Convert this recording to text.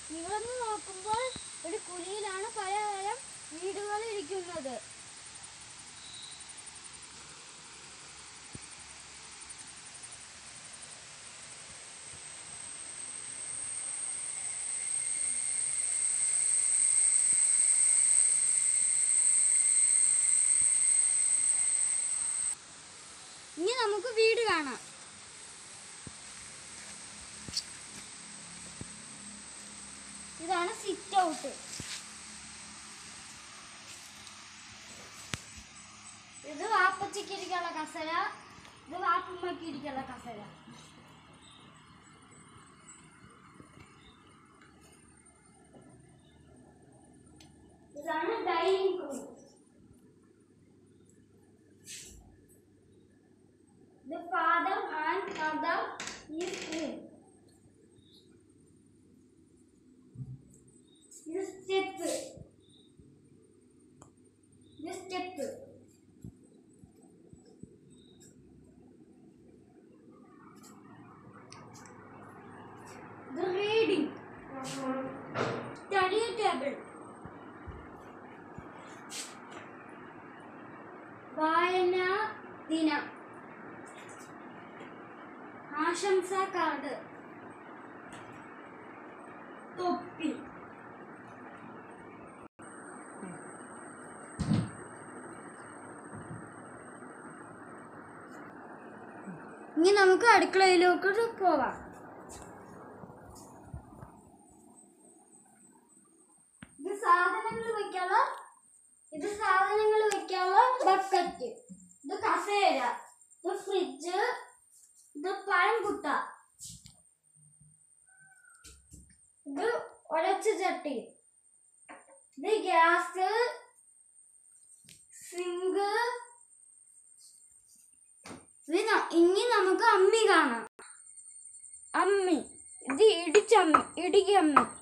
നിങ്ങളൊന്ന് നോക്കുമ്പോൾ ഒരു കുഴിയിലാണ് പലതരം വീടുകൾ ഇരിക്കുന്നത് ഇനി നമുക്ക് വീട് കാണാം ഇതാണ് സിറ്റ് ഔട്ട് ഇത് വാപ്പച്ചിക്ക് ഇരിക്കാനുള്ള കസര ഇത് വാപ്പമ്മക്ക് ഇരിക്കാനുള്ള കസര ഇതാണ് dining room The father and mother is in. ഇത് സ്റ്റെപ്പ് ഇത് സ്റ്റെപ്പ് ഇത് റീഡിംഗ് സ്റ്റഡി ടേബിൾ വായനാ ദിനം ആശംസാ കാർഡ് തൊപ്പി ഇനി നമുക്ക് അടുക്കളയിലോട്ട് പോവാം ഇത് സാധനങ്ങൾ വെക്കാനുള്ള ഇത് സാധനങ്ങൾ വെക്കാനുള്ള ബക്കറ്റ് ഇത് കസേര ഇത് ഫ്രിഡ്ജ് ഇത് പഴംകുട്ട ഇത് ഒരച്ച ചട്ടി ഇത് ഗ്യാസ് സിങ്ക് ഇത് ന- ഇനി നമുക്ക് അമ്മി കാണാം അമ്മി ഇത് ഇടിച്ചമ്മി ഇടിക്കമ്മി